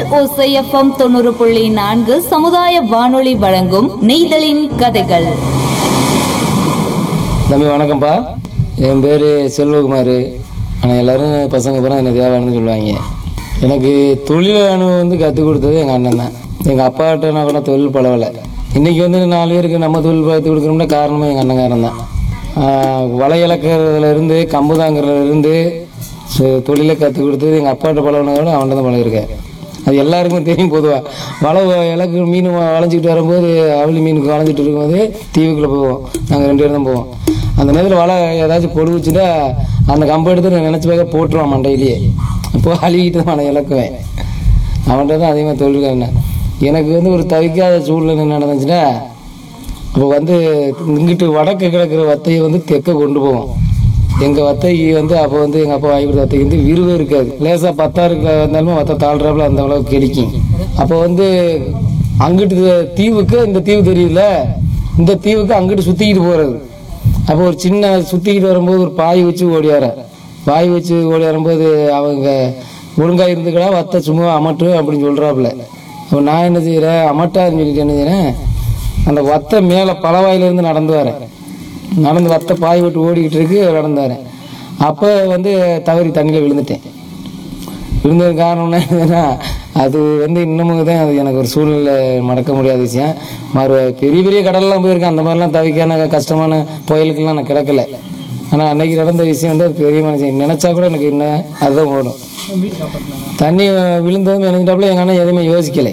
ஓசை எஃப்எம் தொண்ணூறு புள்ளி நான்கு சமுதாய வானொலி வழங்கும் நெய்தலின் கதைகள் தம்பி வணக்கம்ப்பா என் பேர் செல்வகுமார் ஆனால் எல்லாரும் பசங்க பூரா என்ன தேவானு சொல்லுவாங்க எனக்கு தொழில் அனுபவம் வந்து கற்றுக் கொடுத்தது எங்கள் அண்ணன் தான் எங்கள் அப்பாட்ட நான் கூட தொழில் பழவலை இன்றைக்கி வந்து நாலு பேருக்கு நம்ம தொழில் பார்த்து கொடுக்கணும்னா காரணமே எங்கள் அண்ணங்காரன் தான் ஆஹ் வலை இழக்கிறதுலேருந்து கம்பு தாங்கிறதுலேருந்து தொழிலை கற்றுக் கொடுத்தது எங்கள் அப்பாட்ட பழகினதோட அவன்கிட்ட தான் பழகிருக்கேன் அது எல்லாருக்குமே தெரியும் பொதுவாக வலை இலக்கு மீன் வ- வளைஞ்சிக்கிட்டு வரும்போது அவளி மீனுக்கு வளைஞ்சிட்டு இருக்கும்போது தீவுக்குள்ளே போவோம் நாங்கள் ரெண்டு பேரும் தான் போவோம் அந்த நேரத்தில் வலை ஏதாச்சும் பொடுவுச்சுட்டா அந்த கம்பை எடுத்து நினச்சி பார்க்க போட்டுருவான் மண்டையிலேயே அப்போ அழுகிட்டு தான் நான் இழக்குவேன் அவன்கிட்ட தான் அதிகமாக தொழில் எனக்கு வந்து ஒரு தவிக்காத சூழ்நிலை என்ன நடந்துச்சுன்னா அப்போ வந்து இங்கிட்டு வடக்கு கிடக்கிற வத்தையை வந்து தெற்க கொண்டு போவோம் எங்கள் வத்தைக்கு வந்து அப்போ வந்து எங்கள் அப்பா வாங்கி கொடுத்த வத்தைக்கு வந்து விருவே இருக்காது லேசாக பத்தாறுக்கு வந்தாலுமே வத்தை தாழ்றாப்புல அந்த அளவுக்கு கிடைக்கும் அப்போ வந்து அங்கிட்டு தீவுக்கு இந்த தீவு தெரியுதுல இந்த தீவுக்கு அங்கிட்டு சுற்றிக்கிட்டு போகிறது அப்போ ஒரு சின்ன சுற்றிக்கிட்டு வரும்போது ஒரு பாய் வச்சு ஓடி வர பாய் வச்சு ஓடி வரும்போது அவங்க ஒழுங்காக இருந்துக்கடா வத்தை சும்மா அமட்டு அப்படின்னு சொல்கிறாப்புல அப்போ நான் என்ன செய்கிறேன் அமட்டாருன்னு சொல்லிட்டு என்ன செய்கிறேன் அந்த வத்தை மேலே பலவாயிலிருந்து நடந்து வரேன் நடந்து வத்தை பாய் விட்டு ஓடிக்கிட்டு இருக்கு நடந்து வரேன் அப்போ வந்து தவறி தண்ணியில் விழுந்துட்டேன் விழுந்தது காரணம் என்னன்னா அது வந்து இன்னமும் தான் அது எனக்கு ஒரு சூழ்நிலை மறக்க முடியாத விஷயம் மறு பெரிய பெரிய கடல்லாம் போயிருக்கேன் அந்த மாதிரிலாம் தவிக்கான கஷ்டமான புயலுக்கெல்லாம் நான் கிடக்கல ஆனால் அன்னைக்கு நடந்த விஷயம் வந்து அது பெரிய மனுஷன் நினச்சா கூட எனக்கு என்ன அதுதான் ஓடும் தண்ணி விழுந்ததும் நினைஞ்சிட்டாப்புல எங்கள் அண்ணன் எதுவுமே யோசிக்கலை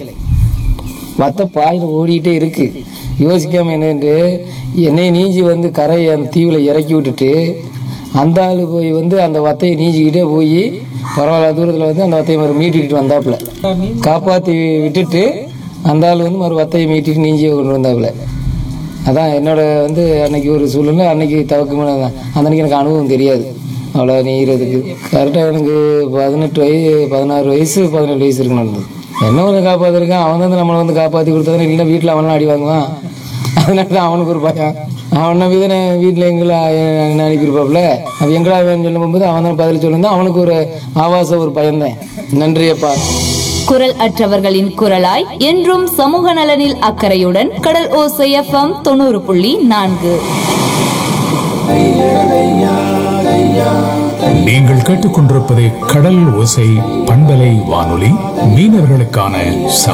வத்த பாயில் ஓடிக்கிட்டே இருக்கு யோசிக்காம என்னன்ட்டு என்னை நீஞ்சி வந்து கரையை அந்த தீவில் இறக்கி விட்டுட்டு அந்த ஆள் போய் வந்து அந்த வத்தையை நீஞ்சிக்கிட்டே போய் பரவாயில்ல தூரத்தில் வந்து அந்த வத்தையை மறு மீட்டிக்கிட்டு வந்தாப்புல காப்பாற்றி விட்டுட்டு அந்த ஆள் வந்து மறு வத்தையை மீட்டிட்டு நீஞ்சி கொண்டு வந்தாப்புல அதான் என்னோட வந்து அன்னைக்கு ஒரு சூழ்நிலை அன்னைக்கு தவக்கமான அந்த அன்னைக்கு எனக்கு அனுபவம் தெரியாது அவ்வளோ நீகிறதுக்கு கரெக்டாக எனக்கு பதினெட்டு வயசு பதினாறு வயசு பதினெட்டு வயசு இருக்கு நடந்தது என்ன கொஞ்சம் காப்பாற்றிருக்கான் அவன் வந்து நம்மளை வந்து காப்பாற்றி கொடுத்தவன் இல்லைன்னா வீட்டில் அவன்லாம் அடி வாங்குவான் அதனால தான் அவனுக்கு ஒரு பயம் அவன் நம்பி தானே வீட்டில் எங்களை என்ன அனுப்பியிருப்பாப்புல அவன் எங்கடா வேணும்னு சொல்லும்போது அவன் தான் பதில் சொல்லியிருந்தான் அவனுக்கு ஒரு ஆபாச ஒரு பயம்தான் நன்றி அப்பா குரல் அற்றவர்களின் குரலாய் என்றும் சமூக நலனில் அக்கறையுடன் கடல் ஓசை எஃப்எம் தொண்ணூறு புள்ளி நான்கு நீங்கள் கேட்டுக்கொண்டிருப்பது கடல் ஓசை பண்பலை வானொலி மீனவர்களுக்கான சம